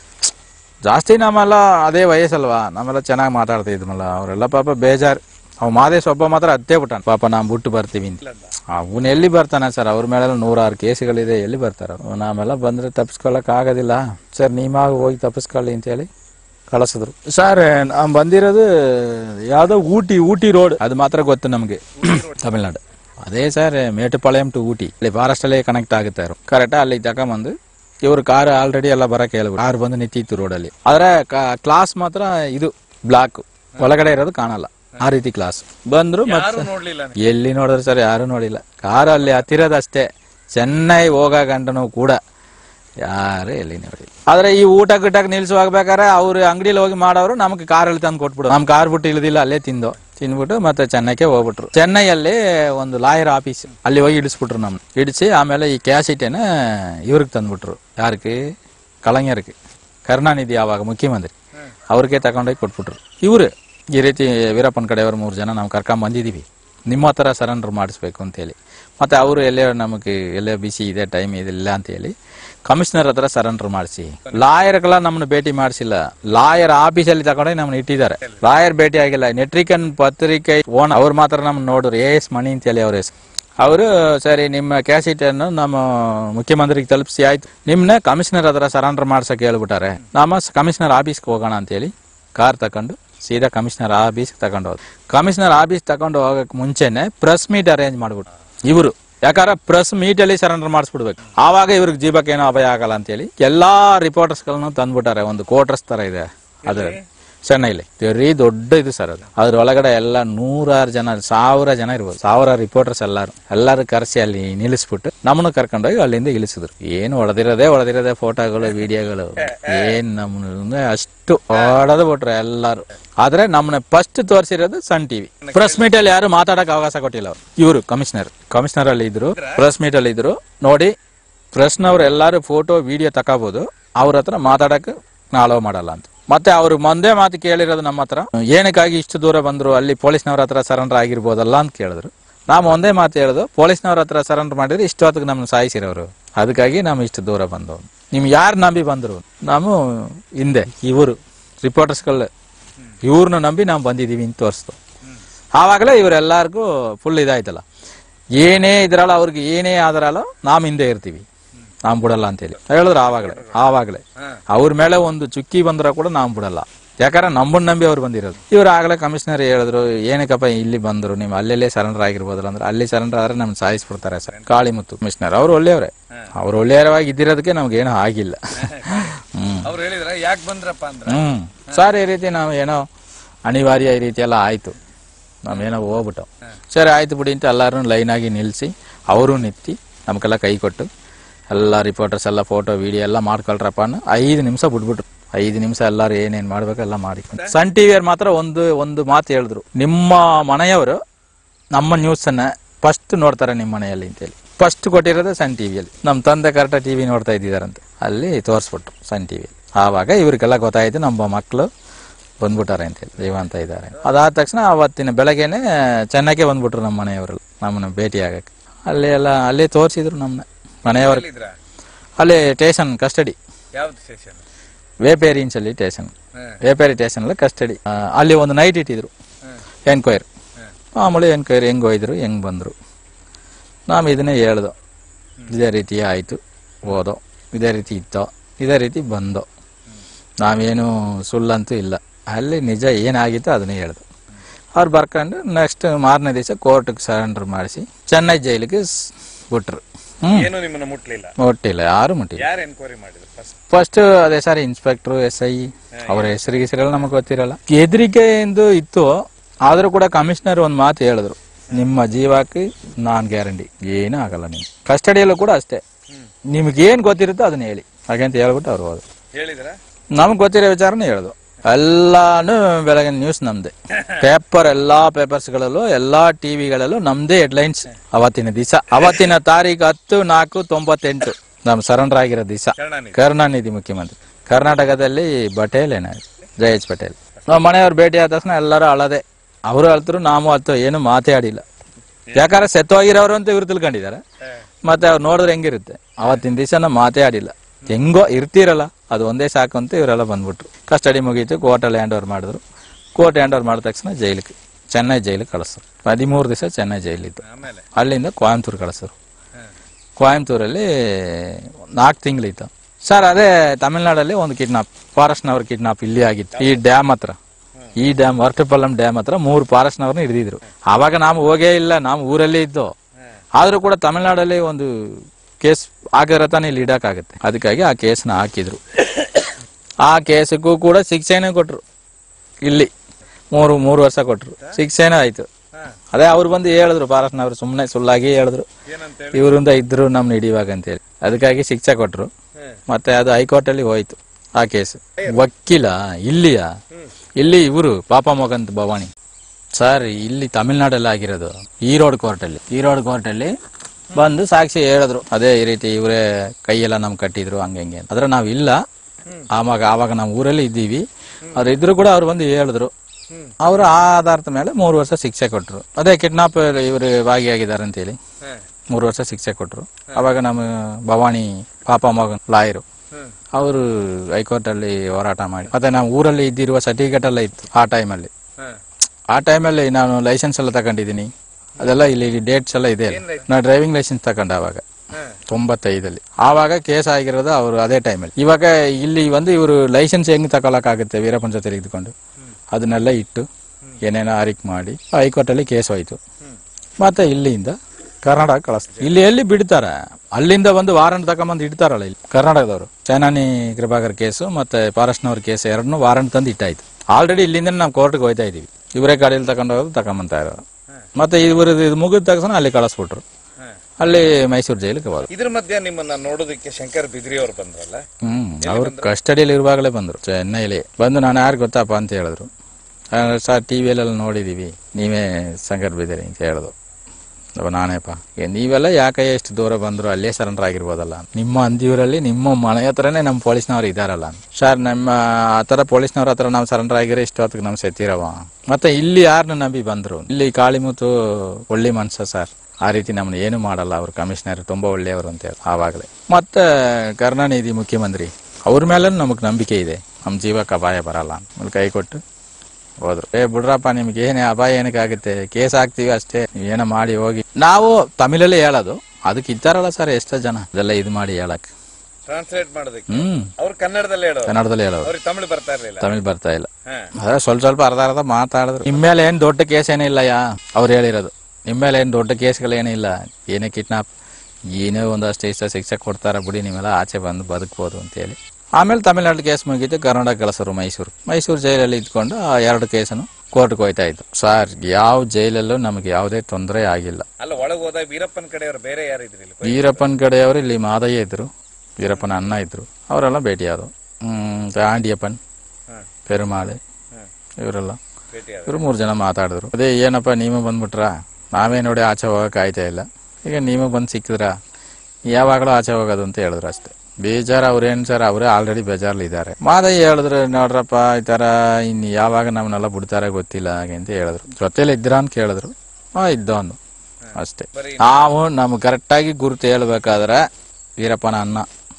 ಜಾಸ್ತಿ ನಮ್ಮೆಲ್ಲ ಅದೇ ವಯಸ್ಸಲ್ವಾ ನಾವೆಲ್ಲ ಚೆನ್ನಾಗಿ ಮಾತಾಡ್ತಾ ಇದ್ಮಲ್ಲ ಅವರೆಲ್ಲ ಪಾಪ ಬೇಜಾರ್ ಅವ್ ಮಾದೇಶ್ ಒಬ್ಬ ಮಾತ್ರ ಅತ್ತೇ ಬಿಟ್ಟಾನ ಪಾಪ ನಾವ್ ಬಿಟ್ಟು ಬರ್ತೀವಿ ಅಂತ ಅವನ್ ಎಲ್ಲಿ ಬರ್ತಾನೆ ಸರ್ ಅವ್ರ ಮೇಲೆ ನೂರಾರು ಕೇಸುಗಳಿದೆ ಎಲ್ಲಿ ಬರ್ತಾರ ನಾವೆಲ್ಲ ಬಂದ್ರೆ ತಪ್ಪಿಸ್ಕೊಳಕ್ ಆಗೋದಿಲ್ಲ ಸರ್ ನೀವಾಗ ಹೋಗಿ ತಪ್ಪಿಸ್ಕೊಳ್ಳಿ ಅಂತ ಹೇಳಿ ಕಳಿಸಿದ್ರು ಸರ್ ನಾವ್ ಬಂದಿರೋದು ಯಾವ್ದೋ ಊಟಿ ಊಟಿ ರೋಡ್ ಅದು ಮಾತ್ರ ಗೊತ್ತು ನಮ್ಗೆ ತಮಿಳ್ನಾಡು ಅದೇ ಸರ್ ಮೇಟುಪಾಳ್ಯಂ ಟು ಊಟಿ ಅಲ್ಲಿ ಫಾರೆಸ್ಟ್ ಅಲ್ಲೇ ಕನೆಕ್ಟ್ ಆಗುತ್ತೆ ಅವರು ಕರೆಕ್ಟ್ ಅಲ್ಲಿ ತಗೊಂಬಂದು ಇವ್ರ ಕಾರ್ ಆಲ್ರೆಡಿ ಎಲ್ಲ ಬರಕ್ಕೆ ಹೇಳ್ಬಿಟ್ಟು ಕಾರ್ ಬಂದು ನಿಂತಿತ್ತು ರೋಡಲ್ಲಿ ಆದ್ರೆ ಕ್ಲಾಸ್ ಮಾತ್ರ ಇದು ಬ್ಲಾಕ್ ಒಳಗಡೆ ಇರೋದು ಕಾಣಲ್ಲ ಆ ರೀತಿ ಕ್ಲಾಸ್ ಬಂದ್ರು ಮತ್ತೆ ನೋಡ್ಲಿಲ್ಲ ಎಲ್ಲಿ ನೋಡಿದ್ರು ಸರ್ ಯಾರು ನೋಡಿಲ್ಲ ಕಾರ್ ಅಲ್ಲಿ ಹತ್ತಿರೋದಷ್ಟೇ ಚೆನ್ನೈ ಹೋಗ ಗಂಟನೂ ಕೂಡ ಯಾರು ಎಲ್ಲಿ ನೋಡಿ ಆದ್ರೆ ಈ ಊಟ ಗಿಟ್ಟಕ್ಕೆ ನಿಲ್ಸುವಾಗ ಬೇಕಾದ್ರೆ ಅವ್ರು ಅಂಗಡಿಲಿ ಹೋಗಿ ಮಾಡೋರು ನಮ್ಗೆ ಕಾರಲ್ಲಿ ತಂದು ಕೊಟ್ಬಿಡು ನಮ್ ಕಾರ್ ಬಿಟ್ಟು ಇಳಿದಿಲ್ಲ ಅಲ್ಲೇ ತಿಂದು ತಿಂದ್ಬಿಟ್ಟು ಮತ್ತೆ ಚೆನ್ನೈಗೆ ಹೋಗ್ಬಿಟ್ರು ಚೆನ್ನೈಯಲ್ಲಿ ಒಂದು ಲಾಯರ್ ಆಫೀಸ್ ಅಲ್ಲಿ ಹೋಗಿ ಇಡಿಸ್ಬಿಟ್ರು ನಮ್ ಇಡಿಸಿ ಆಮೇಲೆ ಈ ಕ್ಯಾಸಿಟೇನ ಇವ್ರಿಗೆ ತಂದ್ಬಿಟ್ರು ಯಾರಿಗೆ ಕಳಂಗರಿಗೆ ಕರುಣಾನಿಧಿ ಆವಾಗ ಮುಖ್ಯಮಂತ್ರಿ ಅವ್ರಿಗೆ ತಗೊಂಡೋಗಿ ಕೊಟ್ಬಿಟ್ರು ಇವ್ರು ಈ ರೀತಿ ವೀರಪ್ಪನ ಕಡೆಯವರು ಮೂರು ಜನ ನಾವು ಕರ್ಕೊಂಡ್ ಬಂದಿದೀವಿ ನಿಮ್ಮ ಹತ್ರ ಸರೆಂಡರ್ ಮಾಡಿಸ್ಬೇಕು ಅಂತೇಳಿ ಮತ್ತೆ ಅವರು ಎಲ್ಲೇ ನಮಗೆ ಎಲ್ಲೇ ಬಿಸಿ ಇದೆ ಟೈಮ್ ಇದಿಲ್ಲ ಅಂತ ಹೇಳಿ ಕಮಿಷನರ್ ಹತ್ರ ಸರೆಂಡರ್ ಮಾಡಿಸಿ ಲಾಯರ್ಗೆಲ್ಲ ನಮ್ಮನ್ನ ಭೇಟಿ ಮಾಡಿಸಿಲ್ಲ ಲಾಯರ್ ಆಫೀಸಲ್ಲಿ ತಗೊಂಡೋಗಿ ನಮ್ಮನ್ನ ಇಟ್ಟಿದ್ದಾರೆ ಲಾಯರ್ ಭೇಟಿ ಆಗಿಲ್ಲ ನೆಟ್ರಿಕನ್ ಪತ್ರಿಕೆ ಓನ್ ಅವ್ರು ಮಾತ್ರ ನಮ್ಮನ್ನ ನೋಡಿದ್ರು ಎ ಎಸ್ ಮಣಿ ಅಂತೇಳಿ ಅವ್ರ ಹೆಸರು ಅವರು ಸರಿ ನಿಮ್ಮ ಕ್ಯಾಸೆಟ್ ಅನ್ನು ನಮ್ಮ ಮುಖ್ಯಮಂತ್ರಿಗೆ ತಲುಪಿಸಿ ಆಯ್ತು ನಿಮ್ನ ಕಮಿಷನರ್ ಹತ್ರ ಸರೆಂಡರ್ ಮಾಡ್ಸಕ್ ಹೇಳ್ಬಿಟ್ಟಾರೆ ನಮ್ಮ ಕಮಿಷನರ್ ಆಫೀಸ್ಗೆ ಹೋಗೋಣ ಅಂತೇಳಿ ಕಾರ್ ತಕೊಂಡು ಸೀದಾ ಕಮಿಷನರ್ ಆಫೀಸ್ಗೆ ತಗೊಂಡು ಹೋದ್ ಕಮಿಷನರ್ ಆಫೀಸ್ ತಗೊಂಡು ಹೋಗಕ್ ಮುಂಚೆನೆ ಪ್ರೆಸ್ ಮೀಟ್ ಅರೇಂಜ್ ಮಾಡ್ಬಿಟ್ಟು ಇವರು ಯಾಕಂದ್ರೆ ಪ್ರೆಸ್ ಮೀಟ್ ಅಲ್ಲಿ ಸರೆಂಡರ್ ಮಾಡಿಸ್ಬಿಡ್ಬೇಕು ಆವಾಗ ಇವ್ರಿಗೆ ಜೀವಕ್ಕೆ ಏನೋ ಅಭಯ ಆಗಲ್ಲ ಅಂತೇಳಿ ಎಲ್ಲಾ ರಿಪೋರ್ಟರ್ಸ್ ಗಳನ್ನು ತಂದ್ಬಿಟ್ಟಾರೆ ಒಂದು ಕೋಟ್ರಸ್ ತರ ಇದೆ ಅದ್ರ ಚೆನ್ನೈಲಿ ವೆರಿ ದೊಡ್ಡ ಇದು ಸರ್ ಅದು ಅದ್ರ ಒಳಗಡೆ ಎಲ್ಲ ನೂರಾರು ಜನ ಸಾವಿರ ಜನ ಇರ್ಬೋದು ಸಾವಿರ ರಿಪೋರ್ಟರ್ಸ್ ಎಲ್ಲಾರು ಎಲ್ಲಾರು ಕರೆಸಿ ಅಲ್ಲಿ ನಿಲ್ಲಿಸ್ಬಿಟ್ಟು ನಮ್ಮನ್ನು ಕರ್ಕೊಂಡೋಗಿ ಅಲ್ಲಿಂದ ಇಳಿಸಿದ್ರು ಏನು ಹೊಡೆದಿರೋದೇ ಹೊಡೆದಿರೋದೇ ಫೋಟೋಗಳು ವಿಡಿಯೋಗಳು ಏನ್ ನಮ್ಮನ್ನ ಅಷ್ಟು ಹೊಡೆದು ಬಿಟ್ರು ಎಲ್ಲಾರು ಆದ್ರೆ ನಮ್ಮನ್ನ ಫಸ್ಟ್ ತೋರಿಸಿರೋದು ಸನ್ ಟಿವಿ ಪ್ರೆಸ್ ಮೀಟ್ ಅಲ್ಲಿ ಯಾರು ಮಾತಾಡಕ್ ಅವಕಾಶ ಕೊಟ್ಟಿಲ್ಲ ಅವ್ರು ಇವರು ಕಮಿಷನರ್ ಕಮಿಷನರ್ ಅಲ್ಲಿ ಇದ್ರು ಪ್ರೆಸ್ ಮೀಟ್ ಅಲ್ಲಿ ಇದ್ರು ನೋಡಿ ಪ್ರೆಸ್ನವ್ರು ಎಲ್ಲಾರು ಫೋಟೋ ವಿಡಿಯೋ ತಗೋಬಹುದು ಅವ್ರ ಹತ್ರ ಮಾತಾಡಕ್ ಅಲೋ ಮಾಡಲ್ಲ ಅಂತ ಮತ್ತೆ ಅವರು ಒಂದೇ ಮಾತು ಕೇಳಿರೋದು ನಮ್ಮ ಹತ್ರ ಏನಕ್ಕಾಗಿ ಇಷ್ಟು ದೂರ ಬಂದ್ರು ಅಲ್ಲಿ ಪೊಲೀಸ್ನವ್ರ ಹತ್ರ ಸರೆಂಡರ್ ಆಗಿರ್ಬೋದಲ್ಲ ಅಂತ ಕೇಳಿದ್ರು ನಾವು ಒಂದೇ ಮಾತು ಹೇಳುದು ಪೊಲೀಸ್ನವ್ರ ಹತ್ರ ಸರೆಂಡರ್ ಮಾಡಿದ್ರೆ ಇಷ್ಟೊತ್ತಿಗೆ ನಮ್ಮನ್ನ ಸಾಯಿಸಿರೋರು ಅದಕ್ಕಾಗಿ ನಾವು ಇಷ್ಟು ದೂರ ಬಂದವು ನಿಮ್ ಯಾರು ನಂಬಿ ಬಂದ್ರು ನಾವು ಹಿಂದೆ ಇವರು ರಿಪೋರ್ಟರ್ಸ್ಗಳು ಇವ್ರನ್ನ ನಂಬಿ ನಾವು ಬಂದಿದೀವಿ ಅಂತ ತೋರಿಸ್ತು ಆವಾಗಲೇ ಇವರೆಲ್ಲರಿಗೂ ಫುಲ್ ಇದಾಯ್ತಲ್ಲ ಏನೇ ಇದ್ರಲ್ಲ ಅವ್ರಿಗೆ ಏನೇ ಆದ್ರಲ್ಲ ನಾವ್ ಹಿಂದೆ ಇರ್ತೀವಿ ನಾವ್ ಬಿಡಲ್ಲ ಅಂತೇಳಿ ಹೇಳಿದ್ರು ಆವಾಗಲೇ ಆವಾಗಲೇ ಅವ್ರ ಮೇಲೆ ಒಂದು ಚುಕ್ಕಿ ಬಂದ್ರ ಕೂಡ ನಾವ್ ಬಿಡಲ್ಲ ಯಾಕಂದ್ರೆ ನಮ್ಮನ್ನ ನಂಬಿ ಅವ್ರು ಬಂದಿರೋದು ಇವ್ರು ಆಗಲೇ ಕಮಿಷನರ್ ಹೇಳಿದ್ರು ಏನಕ್ಕಪ್ಪ ಇಲ್ಲಿ ಬಂದ್ರು ನೀವು ಅಲ್ಲೆಲ್ಲೇ ಸರೆಂಡರ್ ಆಗಿರ್ಬೋದಲ್ಲ ಅಂದ್ರೆ ಅಲ್ಲಿ ಸರೆಂಡರ್ ಆದ್ರೆ ನಮ್ಗೆ ಸಾಯಿಸ್ಬಿಡ್ತಾರೆ ಸರ್ ಕಾಳಿಮುತ್ತು ಕಮಿಷನರ್ ಅವ್ರು ಒಳ್ಳೆಯವ್ರೆ ಅವ್ರು ಒಳ್ಳೆಯವರಾಗಿ ಇದ್ದಿರೋದಕ್ಕೆ ನಮ್ಗೇನೋ ಆಗಿಲ್ಲ ಹ್ಮ್ ಅವ್ರು ಹೇಳಿದ್ರ ಯಾಕೆ ಬಂದ್ರಪ್ಪ ಅಂದ್ರ ಹ್ಮ್ ಸರ್ ಈ ರೀತಿ ನಾವು ಏನೋ ಅನಿವಾರ್ಯ ಈ ರೀತಿ ಎಲ್ಲ ಆಯ್ತು ನಾವೇನೋ ಹೋಗ್ಬಿಟ್ಟು ಸರಿ ಆಯ್ತು ಬಿಡಿ ಅಂತ ಎಲ್ಲರೂ ಲೈನ್ ಆಗಿ ನಿಲ್ಲಿಸಿ ಅವರು ನಿಂತು ನಮ್ಗೆಲ್ಲ ಕೈ ಕೊಟ್ಟು ಎಲ್ಲ ರಿಪೋರ್ಟರ್ಸ್ ಎಲ್ಲ ಫೋಟೋ ವಿಡಿಯೋ ಎಲ್ಲ ಮಾಡ್ಕೊಳ್ರಪ್ಪ ಅನ್ನೋ ಐದು ನಿಮಿಷ ಬಿಟ್ಬಿಟ್ರು ಐದು ನಿಮಿಷ ಎಲ್ಲರೂ ಏನೇನ್ ಮಾಡ್ಬೇಕು ಎಲ್ಲ ಮಾಡಿ ಸನ್ ಟಿವಿಯವ್ರು ಮಾತ್ರ ಒಂದು ಒಂದು ಮಾತು ಹೇಳಿದ್ರು ನಿಮ್ಮ ಮನೆಯವರು ನಮ್ಮ ನ್ಯೂಸ್ ಅನ್ನ ಫಸ್ಟ್ ನೋಡ್ತಾರೆ ನಿಮ್ಮ ಮನೆಯಲ್ಲಿ ಅಂತೇಳಿ ಫಸ್ಟ್ ಕೊಟ್ಟಿರೋದು ಸನ್ ಟಿವಿಯಲ್ಲಿ ನಮ್ಮ ತಂದೆ ಕರೆಕ್ಟ್ ಟಿವಿ ನೋಡ್ತಾ ಇದ್ದಿದಾರಂತೆ ಅಲ್ಲಿ ತೋರಿಸ್ಬಿಟ್ರು ಸನ್ ಟಿವಿಯಲ್ಲಿ ಆವಾಗ ಇವ್ರಿಗೆಲ್ಲ ಗೊತ್ತಾಯ್ತು ನಮ್ಮ ಮಕ್ಕಳು ಬಂದ್ಬಿಟ್ಟಾರೆ ಅಂತೇಳಿ ಜೀವಂತ ಇದ್ದಾರೆ ಅದಾದ ತಕ್ಷಣ ಅವತ್ತಿನ ಬೆಳಗ್ಗೆನೆ ಚೆನ್ನೈಗೆ ಬಂದ್ಬಿಟ್ರು ನಮ್ಮ ಮನೆಯವರು ನಮ್ಮನ್ನ ಭೇಟಿ ಆಗಕ್ಕೆ ಅಲ್ಲಿ ಎಲ್ಲ ಅಲ್ಲೇ ತೋರಿಸಿದ್ರು ನಮ್ಮನ್ನ ಮನೆಯವ್ರ ಇದ್ರ ಅಲ್ಲಿ ಸ್ಟೇಷನ್ ಕಸ್ಟಡಿ ಯಾವ್ದು ಸ್ಟೇಷನ್ ವೇಪೇರಿ ಇಂಚಲ್ಲಿ ಸ್ಟೇಷನ್ ವೇಪೇರಿ ಸ್ಟೇಷನ್ ಕಸ್ಟಡಿ ಅಲ್ಲಿ ಒಂದು ನೈಟ್ ಇಟ್ಟಿದ್ರು ಎನ್ಕ್ವೈರಿ ಮಾಮೂಲಿ ಎನ್ಕ್ವೈರಿ ಹೆಂಗ್ ಹೋಯ್ದ್ರು ಹೆಂಗ್ ಬಂದ್ರು ನಾವು ಇದನ್ನೇ ಹೇಳ್ದೋ ಇದೇ ರೀತಿ ಆಯ್ತು ಹೋದೋ ಇದೇ ರೀತಿ ಇತ್ತೋ ಇದೇ ರೀತಿ ಬಂದೋ ನಾವೇನು ಸುಳ್ಳಂತೂ ಇಲ್ಲ ಅಲ್ಲಿ ನಿಜ ಏನಾಗಿತ್ತು ಅದನ್ನೇ ಹೇಳ್ದು ಅವ್ರು ಬರ್ಕೊಂಡು ನೆಕ್ಸ್ಟ್ ಮಾರನೇ ದಿವಸ ಕೋರ್ಟ್ಗೆ ಸರೆಂಡರ್ ಮಾಡಿಸಿ ಚೆನ್ನೈ ಜೈಲಿಗೆ ಸ್- ಬಿಟ್ರು ಹ್ಮ್ ಏನು ನಿಮ್ಮನ್ನ ಮುಟ್ಲಿಲ್ಲ ಮುಟ್ಟಿಲ್ಲ ಯಾರು ಮುಟ್ಟಿಲ್ಲ ಯಾರು ಎನ್ಕ್ವೈರಿ ಮಾಡಿದ್ರು ಫಸ್ಟ್ ಫಸ್ಟ್ ಅದೇ ಸರ್ ಇನ್ಸ್ಪೆಕ್ಟರ್ ಎಸ್ ಐ ಅವ್ರ ಹೆಸರು ಹೆಸರೆಲ್ಲ ನಮಗೆ ಗೊತ್ತಿರಲ್ಲ ಹೆದರಿಕೆ ಎಂದು ಇತ್ತು ಆದ್ರೂ ಕೂಡ ಕಮಿಷನರ್ ಒಂದ್ ಮಾತು ಹೇಳಿದ್ರು ನಿಮ್ಮ ಜೀವಕ್ಕೆ ನಾನ್ ಗ್ಯಾರಂಟಿ ಏನೂ ಆಗಲ್ಲ ನಿಮ್ಗೆ ಕಸ್ಟಡಿಯಲ್ಲೂ ಕೂಡ ಅಷ್ಟೇ ನಿಮ್ಗೇನ್ ಗೊತ್ತಿರುತ್ತೋ ಅದನ್ನ ಹೇಳಿ ಹಾಗಂತ ಹೇಳ್ಬಿಟ್ಟು ಅವ್ರು ಹೋದ್ರು ಹೇಳಿದ್ರ ನಮ್ಗೆ ಗೊತ್ತಿರೋ ವಿಚಾರನೇ ಹೇಳುದು ಎಲ್ಲಾನು ಬೆಳಗಿನ ನ್ಯೂಸ್ ನಮ್ದೆ ಪೇಪರ್ ಎಲ್ಲಾ ಪೇಪರ್ಸ್ಗಳಲ್ಲೂ ಎಲ್ಲಾ ಟಿವಿಗಳಲ್ಲೂ ನಮ್ದೇ ಹೆಡ್ಲೈನ್ಸ್ ಅವತ್ತಿನ ದಿವಸ ಅವತ್ತಿನ ತಾರೀಕು ಹತ್ತು ನಾಲ್ಕು ತೊಂಬತ್ತೆಂಟು ನಮ್ ಸರೆಂಡರ್ ಆಗಿರೋ ದಿವಸ ಕರುಣಾನಿಧಿ ಕರುಣಾನಿಧಿ ಮುಖ್ಯಮಂತ್ರಿ ಕರ್ನಾಟಕದಲ್ಲಿ ಪಟೇಲ್ ಏನ ಜಯ ಎಚ್ ಪಟೇಲ್ ನಮ್ಮ ಮನೆಯವ್ರು ಭೇಟಿ ಆದ ತಕ್ಷಣ ಎಲ್ಲರೂ ಅಳದೆ ಅವರು ಅಳ್ತರು ನಾವು ಅಳ್ತು ಏನು ಮಾತೇ ಆಡಿಲ್ಲ ಯಾಕಂದ್ರೆ ಸೆತ್ತೋಗಿರೋರು ಅಂತ ಇವ್ರು ತಿಳ್ಕೊಂಡಿದ್ದಾರೆ ಮತ್ತೆ ಅವ್ರು ನೋಡಿದ್ರೆ ಹೆಂಗಿರುತ್ತೆ ಅವತ್ತಿನ ದಿವಸ ನಾವು ಮಾತೇ ಆಡಿಲ್ಲ ಹೆಂಗೋ ಇರ್ತೀರಲ್ಲ ಅದು ಒಂದೇ ಸಾಕು ಅಂತ ಇವರೆಲ್ಲ ಬಂದ್ಬಿಟ್ರು ಕಸ್ಟಡಿ ಮುಗೀತು ಕೋರ್ಟಲ್ಲಿ ಹ್ಯಾಂಡ್ ಓವರ್ ಮಾಡಿದ್ರು ಕೋರ್ಟ್ ಹ್ಯಾಂಡ್ ಓವರ್ ಮಾಡಿದ ತಕ್ಷಣ ಜೈಲಿಗೆ ಚೆನ್ನೈ ಜೈಲಿಗೆ ಕಳಿಸ್ರು ಹದಿಮೂರು ದಿವಸ ಚೆನ್ನೈ ಜೈಲಿತ್ತು ಆಮೇಲೆ ಅಲ್ಲಿಂದ ಕೊಯಂಬತ್ತೂರು ಕಳಿಸ್ರು ಹ. ಕೊಯಂಬತ್ತೂರಲ್ಲಿ ನಾಲ್ಕು ತಿಂಗಳಿತ್ತು ಸರ್ ಅದೇ ತಮಿಳ್ನಾಡಲ್ಲಿ ಒಂದು ಕಿಡ್ನಾಪ್ ಫಾರೆಸ್ಟ್ನವ್ರ ಕಿಡ್ನಾಪ್ ಇಲ್ಲಿ ಆಗಿತ್ತು ಈ ಡ್ಯಾಮ್ ಹತ್ರ ಈ ಡ್ಯಾಮ್ ವರ್ಟಪಲ್ಲಂ ಡ್ಯಾಮ್ ಹತ್ರ ಮೂರು ಫಾರೆಸ್ಟ್ನವ್ರನ್ನ ಹಿಡಿದಿದ್ರು ಆವಾಗ ನಾವು ಹೋಗೇ ಇಲ್ಲ ನಾವು ಊರಲ್ಲೇ ಇದ್ದು ಆದ್ರೂ ಕೂಡ ತಮಿಳ್ನಾಡಲ್ಲಿ ಒಂದು ಕೇಸ್ ಆಗಿರೋ ತಾನೇ ಇಲ್ಲಿ ಇಡಕ್ಕಾಗತ್ತೆ ಅದಕ್ಕಾಗಿ ಆ ಕೇಸ್ನ ಹಾಕಿದ್ರು ಆ ಕೇಸಕ್ಕೂ ಕೂಡ ಶಿಕ್ಷೆನೇ ಕೊಟ್ರು ಇಲ್ಲಿ ಮೂರು ಮೂರು ವರ್ಷ ಕೊಟ್ರು ಶಿಕ್ಷೆನೇ ಆಯ್ತು ಹ. ಅದೇ ಅವ್ರು ಬಂದು ಹೇಳಿದ್ರು ಫಾರೆಸ್ಟ್ನವ್ರು ಸುಮ್ಮನೆ ಸುಳ್ಳಾಗಿ ಹೇಳಿದ್ರು ಏನಂತ ಹೇಳಿ ಇವರಿಂದ ಇದ್ರು ನಮ್ನ ಹಿಡಿಯುವಾಗ ಅಂತೇಳಿ ಅದಕ್ಕಾಗಿ ಶಿಕ್ಷೆ ಕೊಟ್ರು ಹ್ಮ್. ಮತ್ತೆ ಅದು ಹೈಕೋರ್ಟ್ ಅಲ್ಲಿ ಹೋಯ್ತು ಆ ಕೇಸ್ ವಕೀಲ ಇಲ್ಲಿಯ ಇಲ್ಲಿ ಇವರು ಪಾಪ ಮೊಗಂತ್ ಭವಾನಿ ಸರ್ ಇಲ್ಲಿ ತಮಿಳ್ನಾಡಲ್ಲಿ ಆಗಿರೋದು ಈರೋಡ್ ಕೋರ್ಟ್ ಅಲ್ಲಿ ಈರೋಡ್ ಕೋರ್ಟ್ ಅಲ್ಲಿ ಬಂದು ಸಾಕ್ಷಿ ಹೇಳಿದ್ರು ಅದೇ ಈ ರೀತಿ ಇವರೇ ಕೈಯೆಲ್ಲ ನಮ್ ಕಟ್ಟಿದ್ರು ಹಂಗೆ ಹಿಂಗೆ ಅಂತ. ಆದ್ರೆ ನಾವ್ ಇಲ್ಲ ಆವಾಗ ಆವಾಗ ನಾವು ಊರಲ್ಲಿ ಇದ್ದೀವಿ ಅವ್ರು ಇದ್ರು ಕೂಡ ಅವ್ರು ಬಂದು ಹೇಳಿದ್ರು ಅವರು ಆ ಆಧಾರದ ಮೇಲೆ ಮೂರು ವರ್ಷ ಶಿಕ್ಷೆ ಕೊಟ್ರು ಅದೇ ಕಿಡ್ನಾಪ್ ಇವರು ಭಾಗಿಯಾಗಿದ್ದಾರೆ ಅಂತೇಳಿ ಹ. ಮೂರು ವರ್ಷ ಶಿಕ್ಷೆ ಕೊಟ್ರು ಅವಾಗ ನಮ್ಮ ಭವಾನಿ ಪಾಪ ಮಗನ್ ಲಾಯರು ಹ್ಮ್. ಅವರು ಹೈಕೋರ್ಟ್ ಅಲ್ಲಿ ಹೋರಾಟ ಮಾಡಿ ಮತ್ತೆ ನಾವು ಊರಲ್ಲಿ ಇದ್ದಿರುವ ಸರ್ಟಿಫಿಕೇಟ್ ಎಲ್ಲ ಇತ್ತು ಆ ಟೈಮಲ್ಲಿ ಹ. ಆ ಟೈಮಲ್ಲಿ ನಾನು ಲೈಸೆನ್ಸ್ ಎಲ್ಲ ತಗೊಂಡಿದ್ದೀನಿ ಅದೆಲ್ಲ ಇಲ್ಲಿ ಡೇಟ್ಸ್ ಎಲ್ಲ ಇದೆ ಏನ್ license? ನಾ ಡ್ರೈವಿಂಗ್ ಲೈಸೆನ್ಸ್ ತಗೊಂಡೆ ಅವಾಗ ಹ. ತೊಂಬತ್ತೈದಲ್ಲಿ ಆವಾಗ ಕೇಸ್ ಆಗಿರೋದು ಅವರು ಅದೇ ಟೈಮಲ್ಲಿ ಇವಾಗ ಇಲ್ಲಿ ಒಂದು ಇವರು ಲೈಸೆನ್ಸ್ ಹೆಂಗ್ ತಗೊಳಕಾಗುತ್ತೆ ವೀರಪ್ಪನ ಜೊತೆ ತೆಗೆದುಕೊಂಡು ಅದನ್ನೆಲ್ಲ ಇಟ್ಟು ಏನೇನೋ ಆರಿಕ್ ಮಾಡಿ ಹೈಕೋರ್ಟ್ ಅಲ್ಲಿ ಕೇಸ್ ಹೋಯ್ತು ಮತ್ತೆ ಇಲ್ಲಿಂದ ಕರ್ನಾಟಕ ಕಳಿಸ್ತಾರೆ ಇಲ್ಲಿ ಎಲ್ಲಿ ಬಿಡ್ತಾರೆ ಅಲ್ಲಿಂದ ಒಂದು ವಾರಂಟ್ ತಗೊಂಬಂದು ಇಡ್ತಾರಲ್ಲ ಇಲ್ಲಿ ಕರ್ನಾಟಕದವರು ಚೈನಾನಿ ಕೃಪಾಕರ್ ಕೇಸು ಮತ್ತೆ ಫಾರೆಸ್ಟ್ನವ್ರ ಕೇಸ್ ಎರಡನ್ನೂ ವಾರಂಟ್ ತಂದು ಇಟ್ಟಾಯ್ತು ಆಲ್ರೆಡಿ ಇಲ್ಲಿಂದ ನಾವು ಕೋರ್ಟ್ಗೆ ಹೋಯ್ತಾ ಇದೀವಿ ಇವರೇ ಗಾಡಿಯಲ್ಲಿ ತಗೊಂಡು ಹೋಗೋದು ತಗೊಂಬಂತಾ ಇರೋರು ಮತ್ತೆ ಇವ್ರದ್ದು ಇದು ಮುಗಿದ ತಕ್ಷಣ ಅಲ್ಲಿ ಕಳಿಸ್ಬಿಟ್ರು ಹ. ಅಲ್ಲಿ ಮೈಸೂರು ಜೈಲಿಗೆ ಹೋದ್ರು ಇದ್ರ ಮಧ್ಯೆ ನಿಮ್ಮನ್ನ ನೋಡೋದಕ್ಕೆ ಶಂಕರ್ ಬಿದ್ರಿ ಅವ್ರು ಬಂದ್ರಲ್ಲ ಹ್ಮ್ ಅವ್ರು ಕಸ್ಟಡಿಯಲ್ಲಿ ಇರುವಾಗಲೇ ಬಂದ್ರು ಚೆನ್ನೈಲಿ ಬಂದು ನಾನು ಯಾರು ಗೊತ್ತಪ್ಪ ಅಂತ ಹೇಳಿದ್ರು ಆ, ಸರ್ ಟಿ ವಿಯಲ್ಲೆಲ್ಲ ನೋಡಿದೀವಿ ನೀವೇ ಸಂಕಟ್ ಬಿದ್ದೀರಿ ಅಂತ ಹೇಳಿದ್ರು ಅವ ನಾನೇಪ ಏ ನೀವೆಲ್ಲ ಯಾಕೆ ಎಷ್ಟು ದೂರ ಬಂದ್ರು ಅಲ್ಲೇ ಸರೆಂಡರ್ ಆಗಿರ್ಬೋದಲ್ಲ ನಿಮ್ಮ ಅಂದಿಯೂರಲ್ಲಿ ನಿಮ್ಮ ಮನೆ ಹತ್ರನೇ ನಮ್ಮ ಪೊಲೀಸ್ನವ್ರು ಇದಾರಲ್ಲ ಸರ್ ನಮ್ಮ ಆ ಥರ ಪೊಲೀಸ್ನವ್ರ ಹತ್ರ ನಾವು ಸರೆಂಡರ್ ಆಗಿರೋ ಇಷ್ಟೊತ್ತಿಗೆ ನಾವು ಸೆತ್ತಿರವ ಮತ್ತೆ ಇಲ್ಲಿ ಯಾರನ್ನ ನಂಬಿ ಬಂದ್ರು ಇಲ್ಲಿ ಕಾಳಿಮುತ್ತು ಒಳ್ಳೆ ಮನ್ಸ ಸರ್ ಆ ರೀತಿ ನಮ್ಮನ್ನ ಏನು ಮಾಡಲ್ಲ ಅವ್ರು ಕಮಿಷನರ್ ತುಂಬಾ ಒಳ್ಳೆಯವರು ಅಂತ ಹೇಳಿ ಆವಾಗಲೇ ಮತ್ತೆ ಕರುಣಾನಿಧಿ ಮುಖ್ಯಮಂತ್ರಿ ಅವ್ರ ಮೇಲೆ ನಮಗೆ ನಂಬಿಕೆ ಇದೆ ನಮ್ಮ ಜೀವಕ್ಕೆ ಅಪಾಯ ಬರಲ್ಲ ಅಂತ ಕೈ ಕೊಟ್ಟು ಹೋದ್ರು ಏ ಬಿಡ್ರಪ್ಪ ನಿಮ್ಗೆ ಏನೇ ಅಪಾಯ ಏನಕ್ಕೆ ಆಗುತ್ತೆ ಕೇಸ್ ಹಾಕ್ತೀವಿ ಅಷ್ಟೇ ನೀವ್ ಏನೋ ಮಾಡಿ ಹೋಗಿ ನಾವು ತಮಿಳಲ್ಲೇ ಹೇಳೋದು ಅದಕ್ಕೆ ಇದ್ದಾರಲ್ಲ ಸರ್ ಎಷ್ಟೋ ಜನ ಅದೆಲ್ಲ ಇದು ಮಾಡಿ ಹೇಳಕ್ ಟ್ರಾನ್ಸ್ಲೇಟ್ ಮಾಡೋದಕ್ಕೆ ಹ್ಮ್ ಅವ್ರು ಕನ್ನಡದಲ್ಲೇ ಹೇಳೋರು ಕನ್ನಡದಲ್ಲಿ ಹೇಳೋದು ಅವ್ರಿಗೆ ತಮಿಳು ಬರ್ತಾ ಇರ್ಲಿಲ್ಲ ತಮಿಳ್ ಬರ್ತಾ ಇಲ್ಲ ಹಾ ಅದೇ ಸ್ವಲ್ಪ ಸ್ವಲ್ಪ ಅರ್ಧ ಅರ್ಧ ಮಾತಾಡಿದ್ರು ನಿಮ್ಮ ಮೇಲೆ ಏನ್ ದೊಡ್ಡ ಕೇಸ್ ಏನಿಲ್ಲ ಯಾ ಅವ್ರು ಹೇಳಿರೋದು ನಿಮ್ಮ ಮೇಲೆ ಏನ್ ದೊಡ್ಡ ಕೇಸ್ಗಳೇನಿಲ್ಲ ಏನೇ ಕಿಡ್ನಾಪ್ ಏನೇ ಒಂದಷ್ಟು ಇಷ್ಟ ಶಿಕ್ಷೆ ಕೊಡ್ತಾರ ಬಿಡಿ ನೀವೆಲ್ಲ ಆಚೆ ಬಂದು ಬದುಕ್ಬೋದು ಅಂತೇಳಿ ಆಮೇಲೆ ತಮಿಳ್ನಾಡು ಕೇಸ್ ಮುಗಿತು ಕರ್ನಾಟಕ ಕಳಿಸೋರು ಮೈಸೂರು ಮೈಸೂರು ಜೈಲಲ್ಲಿ ಇದ್ಕೊಂಡು ಆ ಎರಡು ಕೇಸನ್ನು ಕೋರ್ಟ್ಗೆ ಹೋಯ್ತಾ ಇತ್ತು ಸರ್ ಯಾವ ಜೈಲಲ್ಲೂ ನಮಗೆ ಯಾವುದೇ ತೊಂದರೆ ಆಗಿಲ್ಲ ಅಲ್ಲ ಒಳಗೆ ಹೋದಾಗ ವೀರಪ್ಪನ ಕಡೆಯವ್ರು ಬೇರೆ ಯಾರು ಇದ್ರಿ ಇಲ್ಲಿ ವೀರಪ್ಪನ ಕಡೆಯವರು ಇಲ್ಲಿ ಮಾದಯ್ಯ ಇದ್ರು ವೀರಪ್ಪನ ಅಣ್ಣ ಇದ್ರು ಅವರೆಲ್ಲ ಭೇಟಿಯಾದರು ಹ್ಮ್ ಆಂಡಿಯಪ್ಪನ್ ಹಾ ಪೆರುಮಾಳೆ ಹಾ ಇವರೆಲ್ಲ ಭೇಟಿ ಆದ ಇವರು ಮೂರು ಜನ ಮಾತಾಡಿದ್ರು ಅದೇ ಏನಪ್ಪ ನೀವು ಬಂದ್ಬಿಟ್ರಾ ನಾವೇ ನೋಡಿ ಆಚೆ ಹೋಗಕ್ಕೆ ಆಯ್ತಾ ಇಲ್ಲ ಈಗ ನೀವು ಬಂದು ಸಿಕ್ಕಿದ್ರ ಯಾವಾಗಲೂ ಆಚೆ ಹೋಗೋದು ಅಂತ ಹೇಳಿದ್ರು ಅಷ್ಟೇ ಬೇಜಾರು ಅವ್ರೇನು ಸರ್ ಅವರೇ ಆಲ್ರೆಡಿ ಬೇಜಾರಲ್ಲಿ ಇದ್ದಾರೆ ಮಾದಯ್ಯ ಹೇಳಿದ್ರು ನೋಡ್ರಪ್ಪ ಈ ಥರ ಇನ್ನು ಯಾವಾಗ ನಮ್ಮನ್ನೆಲ್ಲ ಬಿಡ್ತಾರೆ ಗೊತ್ತಿಲ್ಲ ಹಾಗೆ ಅಂತ ಹೇಳಿದ್ರು ಜೊತೆಲಿ ಇದ್ದೀರಾ ಅಂತ ಕೇಳಿದ್ರು ಹಾ ಇದ್ದೋ ಅಂದು ಅಷ್ಟೇ ಬರೀ ನಾವು ನಮ್ಗೆ ಕರೆಕ್ಟಾಗಿ ಗುರುತು ಹೇಳ್ಬೇಕಾದ್ರೆ ವೀರಪ್ಪನ ಅನ್ನ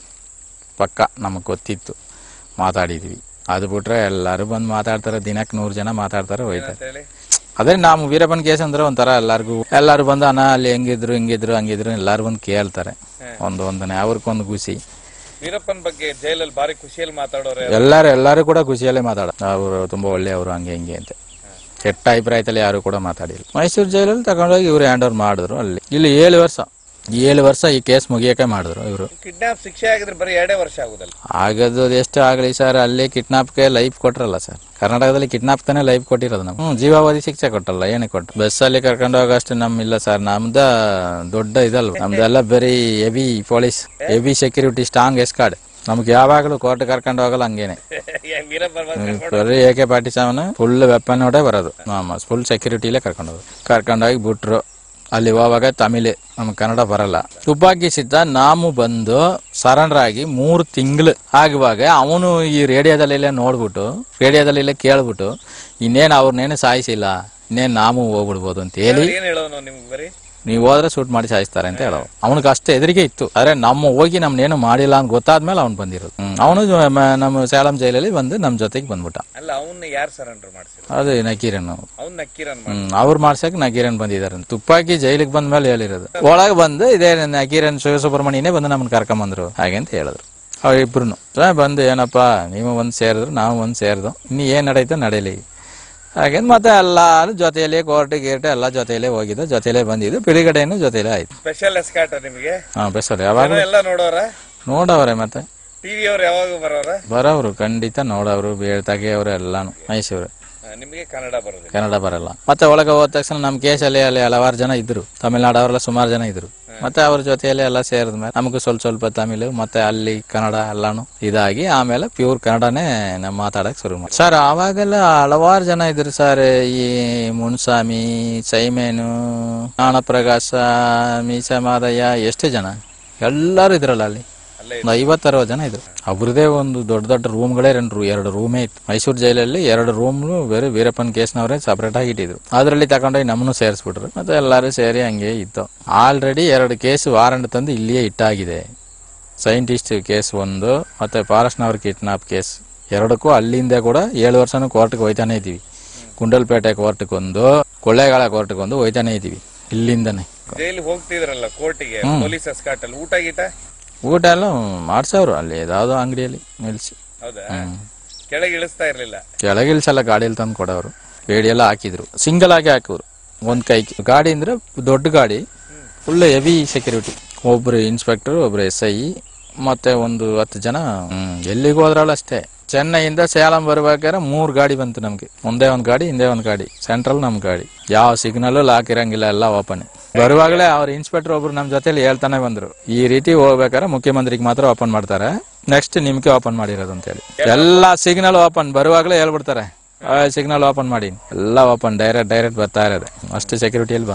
ಪಕ್ಕ ನಮಗೆ ಗೊತ್ತಿತ್ತು ಮಾತಾಡಿದ್ವಿ ಅದು ಬಿಟ್ರೆ ಎಲ್ಲರೂ ಬಂದು ಮಾತಾಡ್ತಾರೆ ದಿನಕ್ಕೆ ನೂರು ಜನ ಮಾತಾಡ್ತಾರೆ ಹೋಯ್ತಾರೆ ಅಂತ ಹೇಳಿ ಅದೇ ನಾವು ವೀರಪ್ಪನ ಕೇಸ್ ಅಂದ್ರೆ ಒಂಥರ ಎಲ್ಲರಿಗೂ ಎಲ್ಲರೂ ಬಂದು ಅಣ್ಣ ಅಲ್ಲಿ ಹೆಂಗಿದ್ರು ಹಿಂಗಿದ್ರು ಹಂಗಿದ್ರು ಎಲ್ಲರೂ ಬಂದು ಕೇಳ್ತಾರೆ ಒಂದು ಒಂದನೇ ಅವ್ರಿಗೊಂದು ಖುಷಿ ವೀರಪ್ಪನ ಬಗ್ಗೆ ಜೈಲಲ್ಲಿ ಬಾರಿ ಖುಷಿಯಲ್ಲಿ ಮಾತಾಡೋರೆ ಎಲ್ಲರೂ ಎಲ್ಲರೂ ಕೂಡ ಖುಷಿಯಲ್ಲೇ ಮಾತಾಡ ಅವರು ತುಂಬಾ ಒಳ್ಳೆಯವರು ಹಂಗೆ ಹಿಂಗೆ ಅಂತ ಕೆಟ್ಟ ಅಭಿಪ್ರಾಯದಲ್ಲಿ ಯಾರು ಕೂಡ ಮಾತಾಡಿಲ್ಲ ಮೈಸೂರು ಜೈಲಲ್ಲಿ ತಗೊಂಡೋಗಿ ಇವ್ರು ಹ್ಯಾಂಡ್ ಓವರ್ ಮಾಡಿದ್ರು ಅಲ್ಲಿ ಇಲ್ಲಿ ಏಳು ವರ್ಷ ಏಳು ವರ್ಷ ಈ ಕೇಸ್ ಮುಗಿಯಕ್ಕೆ ಮಾಡಿದ್ರು ಇವರು ಕಿಡ್ನಾಪ್ ಶಿಕ್ಷೆ ಆಗಿದ್ರೆ ಬರೀ ಎರಡೇ ವರ್ಷ ಆಗುದಲ್ಲ ಆಗದು ಎಷ್ಟು ಆಗಲಿ ಸರ್ ಅಲ್ಲಿ ಕಿಡ್ನಾಪ್ಗೆ ಲೈಫ್ ಕೊಟ್ರಲ್ಲ ಸರ್ ಕರ್ನಾಟಕದಲ್ಲಿ ಕಿಡ್ನಾಪ್ ತಾನೇ ಲೈಫ್ ಕೊಟ್ಟಿರೋದು ನಾವು ಹ್ಮ್ ಜೀವಾವಧಿ ಶಿಕ್ಷೆ ಕೊಟ್ಟಲ್ಲ ಏನಕ್ಕೆ ಕೊಟ್ಟರು ಬಸ್ಸಲ್ಲಿ ಕರ್ಕೊಂಡು ಹೋಗೋಷ್ಟು ನಮ್ ಇಲ್ಲ ಸರ್ ನಮ್ದ ದೊಡ್ಡ ಇದಲ್ವ ನಮ್ದೆಲ್ಲ ಬರೀ heavy police heavy security strong escort ನಮ್ಗೆ ಯಾವಾಗಲೂ ಕೋರ್ಟ್ ಕರ್ಕೊಂಡು ಹೋಗಲ್ಲ ಹಂಗೇನೆ ವೀರಪ್ಪ ಬಂದ್ ಬರೀ AK forty seven full weapon ನೋಡೇ ಬರೋದು ಫುಲ್ ಸೆಕ್ಯೂರಿಟಿಲೇ ಕರ್ಕೊಂಡು ಹೋಗೋದು ಕರ್ಕೊಂಡೋಗಿ ಬಿಟ್ರು ಅಲ್ಲಿ ಹೋಗುವಾಗ ತಮಿಳ್ ನಮ್ಗೆ ಕನ್ನಡ ಬರಲ್ಲ ತುಪಾಕಿ ಸಿದ್ಧ ನಾವು ಬಂದು ಸರೆಂಡರ್ ಆಗಿ ಮೂರು ತಿಂಗಳು ಆಗುವಾಗ ಅವನು ಈ ರೇಡಿಯೋದಲ್ಲೆಲ್ಲ ನೋಡ್ಬಿಟ್ಟು ರೇಡಿಯೋದಲ್ಲೆಲ್ಲ ಕೇಳ್ಬಿಟ್ಟು ಇನ್ನೇನು ಅವ್ರನ್ನೇನು ಸಾಯಿಸಿಲ್ಲ ಇನ್ನೇನು ನಾವು ಹೋಗ್ಬಿಡ್ಬೋದು ಅಂತ ಹೇಳಿ ಏನ್ ಹೇಳೋನು ನಿಮ್ಗೆ ಬರೀ ನೀವು ಹೋದ್ರೆ ಶೂಟ್ ಮಾಡಿ ಸಾಯಿಸ್ತಾರೆ ಅಂತ ಹೇಳೋ ಅವನಿಗೆ ಅಷ್ಟೇ ಎದುರಿಗೆ ಇತ್ತು ಆದ್ರೆ ನಮ್ಮ ಹೋಗಿ ನಮ್ನೇನು ಮಾಡಿಲ್ಲ ಅಂತ ಗೊತ್ತಾದ್ಮೇಲೆ ಅವ್ನು ಬಂದಿರೋದು ಅವನು ನಮ್ಮ ಸೇಲಂ ಜೈಲಲ್ಲಿ ಬಂದು ನಮ್ಮ ಜೊತೆಗೆ ಬಂದ್ಬಿಟ್ಟ ಅಲ್ಲ ಅವನ್ನ ಯಾರು ಸರೆಂಡರ್ ಮಾಡ್ಸಿಲ್ಲ ಅದು ನಕೀರನ್ ಅವ್ನ್ ನಕ್ಕೀರನ್ ಹ್ಮ್ ಅವ್ರು ಮಾಡ್ಸಕ್ ನಕೀರನ್ ಬಂದಿದ್ದಾರೆ ತುಪ್ಪಾಕಿ ಜೈಲಿಗೆ ಬಂದ ಮೇಲೆ ಹೇಳಿರೋದು ಒಳಗೆ ಬಂದು ಇದೇ ನಕೀರನ್ ಶಿವಸುಬ್ರಹ್ಮಣ್ಯನೇ ಬಂದು ನಮ್ಮನ್ನ ಕರ್ಕೊಂಬಂದ್ರು ಹಾಗೆ ಅಂತ ಹೇಳಿದ್ರು ಅವ್ರಿಬ್ರು ಬಂದು ಏನಪ್ಪ ನೀವು ಒಂದ್ ಸೇರಿದ್ರು ನಾವು ಒಂದ್ ಸೇರಿದ್ರು ಇನ್ನು ಏನ್ ನಡೀತೋ ನಡೀಲಿ ಹಾಗೆ ಮತ್ತೆ ಎಲ್ಲಾರು ಜೊತೆಯಲ್ಲೇ ಕೋರ್ಟ್ ಗೀರ್ಟ್ ಎಲ್ಲ ಜೊತೆಯಲ್ಲೇ ಹೋಗಿದ್ದು ಜೊತೆಯಲ್ಲೇ ಬಂದಿದ್ದು ಬಿಡುಗಡೆನು ಜೊತೆಯಲ್ಲೇ ಆಯ್ತು ಸ್ಪೆಷಲ್ ಎಸ್ಕಾಟ ನಿಮಗೆ ಹಾ ಬೆಸ್ಸಲ್ಲಿ ಯಾವಾಗ ಜನ ಎಲ್ಲ ನೋಡೋರ ನೋಡವ್ರೆ ಮತ್ತೆ ಟಿವಿ ಅವ್ರು ಯಾವಾಗ ಬರೋರ ಬರೋರು ಖಂಡಿತ ನೋಡವ್ರು ಬೇಳ್ತಾಗೆ ಅವರು ಎಲ್ಲಾನು ಮೈಸೂರು ನಿಮಗೆ ಕನ್ನಡ ಬರೋದಿಲ್ಲ ಕನ್ನಡ ಬರಲ್ಲ ಮತ್ತೆ ಒಳಗೆ ಹೋದ ತಕ್ಷಣ ನಮ್ಮ ಕೇಸಲ್ಲಿ ಅಲ್ಲಿ ಹಲವಾರು ಜನ ಇದ್ರು ತಮಿಳ್ನಾಡು ಅವರೆಲ್ಲ ಸುಮಾರು ಜನ ಇದ್ರು ಮತ್ತೆ ಅವ್ರ ಜೊತೆಯಲ್ಲಿ ಎಲ್ಲ ಸೇರಿದ ಮೇಲೆ ನಮಗೂ ಸ್ವಲ್ಪ ಸ್ವಲ್ಪ ತಮಿಳು ಮತ್ತೆ ಅಲ್ಲಿ ಕನ್ನಡ ಎಲ್ಲಾನು ಇದಾಗಿ ಆಮೇಲೆ ಪ್ಯೂರ್ ಕನ್ನಡನೇ ನಾವು ಮಾತಾಡಕ್ ಶುರು ಮಾಡಿ ಸರ್ ಆವಾಗೆಲ್ಲ ಹಲವಾರು ಜನ ಇದ್ರು ಸರ್ ಈ ಮುನ್ಸ್ವಾಮಿ ಸೈಮೇನು ಜ್ಞಾನಪ್ರಕಾಶ ಮೀಸ ಮಾದಯ್ಯ ಎಷ್ಟು ಜನ ಎಲ್ಲರೂ ಇದ್ರಲ್ಲ ಅಲ್ಲಿ ಅಲ್ಲೇ ಒಂದು ಐವತ್ತರವತ್ತು ಜನ ಇದ್ರು ಅವ್ರದೇ ಒಂದು ದೊಡ್ಡ ದೊಡ್ಡ ರೂಮ್ಗಳೇ ಎರಡು ಎರಡು ರೂಮೇ ಇತ್ತು ಮೈಸೂರು ಜೈಲಲ್ಲಿ ಎರಡು ರೂಮ್ ಬೇರೆ ವೀರಪ್ಪನ್ ಕೇಸ್ನವರೇ ಸಪರೇಟ್ ಆಗಿ ಇಟ್ಟಿದ್ರು ಅದರಲ್ಲಿ ತಗೊಂಡೋಗಿ ನಮ್ಮನ್ನು ಸೇರಿಸ್ಬಿಟ್ರು ಮತ್ತೆ ಎಲ್ಲರೂ ಸೇರಿ ಹಂಗೆ ಇತ್ತು ಆಲ್ರೆಡಿ ಎರಡು ಕೇಸ್ ವಾರಂಟ್ ತಂದು ಇಲ್ಲಿಯೇ ಇಟ್ಟಾಗಿದೆ ಸೈಂಟಿಸ್ಟ್ ಕೇಸ್ ಒಂದು ಮತ್ತೆ ಫಾರೆಸ್ಟ್ನವ್ರ ಕಿಡ್ನಾಪ್ ಕೇಸ್ ಎರಡಕ್ಕೂ ಅಲ್ಲಿಂದ ಕೂಡ ಏಳು ವರ್ಷನೂ ಕೋರ್ಟ್ಗೆ ಹೋಯ್ತಾನೆ ಇದ್ದೀವಿ ಗುಂಡಲ್ಪೇಟೆ ಕೋರ್ಟ್ಗೆ ಒಂದು ಕೊಳ್ಳೇಗಾಲ ಕೋರ್ಟ್ಗೆ ಒಂದು ಹೋಯ್ತಾನೆ ಇದ್ದೀವಿ ಇಲ್ಲಿಂದನೇ ಜೈಲಿಗೆ ಹೋಗ್ತಿದ್ರಲ್ಲ ಕೋರ್ಟಿಗೆ ಪೊಲೀಸ್ ಎಸ್ಕಾಟ್ ಅಲ್ಲಿ ಊಟ ಗೀಟ ಊಟ ಎಲ್ಲ ಮಾಡ್ಸವ್ರು ಅಲ್ಲಿ ಯಾವ್ದೋ ಅಂಗಡಿಯಲ್ಲಿ ನಿಲ್ಸಿ ಹೌದಾ ಕೆಳಗೆ ಇಳಿಸ್ತಾ ಇರ್ಲಿಲ್ಲ ಕೆಳಗೆ ಇಳ್ಸಲ್ಲ ಗಾಡಿಯಲ್ಲಿ ತಂದು ಕೊಡೋರು ಬೇಡಿ ಎಲ್ಲ ಹಾಕಿದ್ರು ಸಿಂಗಲ್ ಆಗಿ ಹಾಕಿದ್ರು ಒಂದ್ ಕೈ ಗಾಡಿ ಅಂದ್ರೆ ದೊಡ್ಡ ಗಾಡಿ ಫುಲ್ ಹೆವಿ ಸೆಕ್ಯೂರಿಟಿ ಒಬ್ರು ಇನ್ಸ್ಪೆಕ್ಟರ್ ಒಬ್ರು ಎಸ್ ಐ ಮತ್ತೆ ಒಂದು ಹತ್ತು ಜನ ಹ್ಮ್, ಎಲ್ಲಿಗೆ ಹೋದ್ರಲ್ಲ ಅಷ್ಟೇ ಚೆನ್ನೈಯಿಂದ ಸೇಲಂ ಬರ್ಬೇಕಾದ್ರೆ ಮೂರ್ ಗಾಡಿ ಬಂತು ನಮ್ಗೆ ಮುಂದೆ ಒಂದ್ ಗಾಡಿ ಹಿಂದೆ ಒಂದ್ ಗಾಡಿ ಸೆಂಟ್ರಲ್ ನಮ್ ಗಾಡಿ ಯಾವ ಸಿಗ್ನಲ್ ಲಾಕ್ ಇರಂಗಿಲ್ಲ ಎಲ್ಲ ಓಪನ್ ಬರುವಾಗಲೇ ಅವ್ರ ಇನ್ಸ್ಪೆಕ್ಟರ್ ಒಬ್ರು ನಮ್ ಜೊತೆಲಿ ಹೇಳ್ತಾನೆ ಬಂದ್ರು ಈ ರೀತಿ ಹೋಗ್ಬೇಕಾದ್ರೆ ಮುಖ್ಯಮಂತ್ರಿಗೆ ಮಾತ್ರ ಓಪನ್ ಮಾಡ್ತಾರೆ ನೆಕ್ಸ್ಟ್ ನಿಮ್ಗೆ ಓಪನ್ ಮಾಡಿರೋದು ಅಂತ ಹೇಳಿ ಎಲ್ಲಾ ಸಿಗ್ನಲ್ ಓಪನ್ ಬರುವಾಗಲೇ ಹೇಳ್ಬಿಡ್ತಾರೆ ಸಿಗ್ನಲ್ ಓಪನ್ ಮಾಡಿ ಎಲ್ಲ ಓಪನ್ ಡೈರೆಕ್ಟ್ ಡೈರೆಕ್ಟ್ ಬರ್ತಾ ಇರೋದು ಅಷ್ಟು ಸೆಕ್ಯೂರಿಟಿಯಲ್ಲಿ ಬಂದು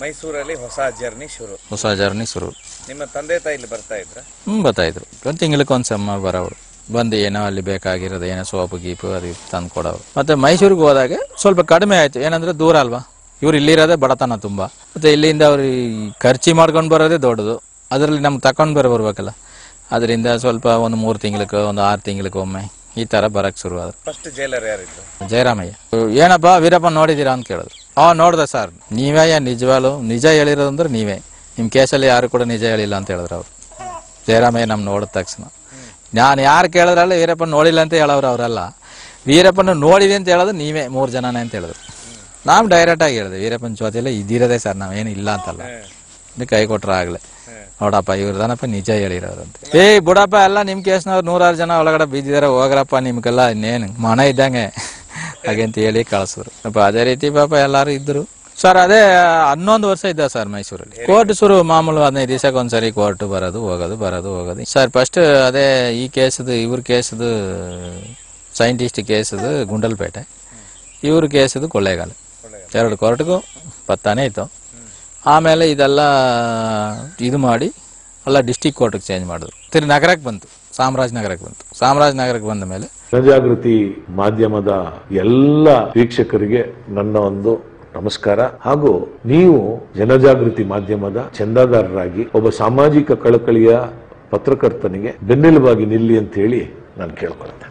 ಮೈಸೂರಲ್ಲಿ ಹೊಸ ಜರ್ನಿ ಶುರು ಹೊಸ ಜರ್ನಿ ಶುರು ನಿಮ್ಮ ತಂದೆ ತಾಯಿ ಇಲ್ಲಿ ಬರ್ತಾ ಇದ್ರ ಹ್ಞೂ ಬರ್ತಾಯಿದ್ರು ಒಂದು ತಿಂಗ್ಳಿಗೆ ಒಂದು ಸಮ್ಮ ಬರೋರು ಬಂದು ಏನೋ ಅಲ್ಲಿ ಬೇಕಾಗಿರೋದು ಏನೋ ಸೋಪು ಗೀಪು ಅದು ಇದು ತಂದು ಕೊಡೋರು ಮತ್ತು ಮೈಸೂರಿಗೆ ಹೋದಾಗ ಸ್ವಲ್ಪ ಕಡಿಮೆ ಆಯಿತು ಏನಂದ್ರೆ ದೂರ ಅಲ್ವಾ ಇವ್ರು ಇಲ್ಲಿರೋದೇ ಬಡತನ ತುಂಬ ಮತ್ತು ಇಲ್ಲಿಂದ ಅವ್ರು ಈ ಖರ್ಚಿ ಮಾಡ್ಕೊಂಡು ಬರೋದೇ ದೊಡ್ಡದು ಅದರಲ್ಲಿ ನಮ್ಗೆ ತಗೊಂಡು ಬರೋ ಬರ್ಬೇಕಲ್ಲ ಅದರಿಂದ ಸ್ವಲ್ಪ ಒಂದು ಮೂರು ತಿಂಗ್ಳಿಗೆ ಒಂದು ಆರು ತಿಂಗ್ಳಿಗೆ ಒಮ್ಮೆ ಈ ಥರ ಬರೋಕ್ಕೆ ಶುರು ಆದ್ರು ಫಸ್ಟ್ ಜೈಲರ್ ಯಾರಿದ್ರು ಜಯರಾಮಯ್ಯ ಏನಪ್ಪ ವೀರಪ್ಪ ನೋಡಿದ್ದೀರಾ ಅಂತ ಕೇಳಿದ್ರು ಆ ನೋಡ್ದೆ ಸರ್ ನೀವೇ ನಿಜವಾಲು ನಿಜ ಹೇಳಿರೋದಂದ್ರೆ ನೀವೇ ನಿಮ್ಮ ಕೇಸಲ್ಲಿ ಯಾರು ಕೂಡ ನಿಜ ಹೇಳಿಲ್ಲ ಅಂತ ಹೇಳಿದ್ರು ಅವ್ರು ಜಯರಾಮಯ್ಯ ನಮ್ಮ ನೋಡಿದ ತಕ್ಷಣ ನಾನು ಯಾರು ಕೇಳಿದ್ರಲ್ಲ ವೀರಪ್ಪನ ನೋಡಿಲ್ಲ ಅಂತ ಹೇಳೋರು ಅವರಲ್ಲ ವೀರಪ್ಪನ ನೋಡಿದೆ ಅಂತ ಹೇಳೋದು ನೀವೇ ಮೂರು ಜನನೇ ಅಂತ ಹೇಳಿದ್ರು ನಾವು ಡೈರೆಕ್ಟಾಗಿ ಹೇಳಿದೆ ವೀರಪ್ಪನ ಜೊತೆಲೆ ಇದಿರೋದೇ ಸರ್ ನಾವೇನು ಇಲ್ಲ ಅಂತಲ್ಲ ಇದು ಕೈ ಕೊಟ್ರ ಆಗ್ಲೇ ನೋಡಪ್ಪ ಇವ್ರದನಪ್ಪ ನಿಜ ಹೇಳಿರೋರು ಅಂತ ಏ ಬುಡಪ್ಪ ಎಲ್ಲ ನಿಮ್ ಕೇಸ್ನವ್ರು ನೂರಾರು ಜನ ಒಳಗಡೆ ಬಿದ್ದಿದಾರೆ ಹೋಗ್ರಪ್ಪ ನಿಮ್ಗೆಲ್ಲ ಇನ್ನೇನು ಮನೆ ಇದ್ದಂಗೆ ಹಾಗಂತ ಹೇಳಿ ಕಳ್ಸಿದ್ರು ಪಾಪ ಅದೇ ರೀತಿ ಪಾಪ ಎಲ್ಲಾರು ಇದ್ರು ಸರ್ ಅದೇ ಹನ್ನೊಂದು ವರ್ಷ ಇದ್ದ ಸರ್ ಮೈಸೂರಲ್ಲಿ ಕೋರ್ಟ್ ಶುರು ಮಾಮೂಲು ಹದಿನೈದು ದಿವಸಕ್ಕೆ ಒಂದ್ಸರಿ ಕೋರ್ಟ್ ಬರೋದು ಹೋಗೋದು ಬರೋದು ಹೋಗೋದು ಸರ್ ಫಸ್ಟ್ ಅದೇ ಈ ಕೇಸದು ಇವ್ರ ಕೇಸದು ಸೈಂಟಿಸ್ಟ್ ಕೇಸದು ಗುಂಡಲ್ಪೇಟೆ ಇವ್ರ ಕೇಸದು ಕೊಳ್ಳೇಗಾಲ ಎರಡು ಕೋರ್ಟ್ಗೂ ಪತ್ತಾನೇ ಇತ್ತು ಆಮೇಲೆ ಇದೆಲ್ಲ ಇದು ಮಾಡಿ ಎಲ್ಲ ಡಿಸ್ಟಿಕ್ ಕೋರ್ಟ್ಗೆ ಚೇಂಜ್ ಮಾಡಿದ್ರು ತಿರು ನಗರಕ್ಕೆ ಬಂತು ಚಾಮರಾಜನಗರಕ್ಕೆ ಬಂತು ಚಾಮರಾಜನಗರಕ್ಕೆ ಬಂದ ಮೇಲೆ ಜನಜಾಗೃತಿ ಮಾಧ್ಯಮದ ಎಲ್ಲ ವೀಕ್ಷಕರಿಗೆ ನನ್ನ ಒಂದು ನಮಸ್ಕಾರ ಹಾಗೂ ನೀವು ಜನಜಾಗೃತಿ ಮಾಧ್ಯಮದ ಚಂದಾದಾರರಾಗಿ ಒಬ್ಬ ಸಾಮಾಜಿಕ ಕಳಕಳಿಯ ಪತ್ರಕರ್ತನಿಗೆ ಬೆನ್ನೆಲುಬಾಗಿ ನಿಲ್ಲಿ ಅಂತ ಹೇಳಿ ನಾನು ಕೇಳ್ಕೊಳ್ತೇನೆ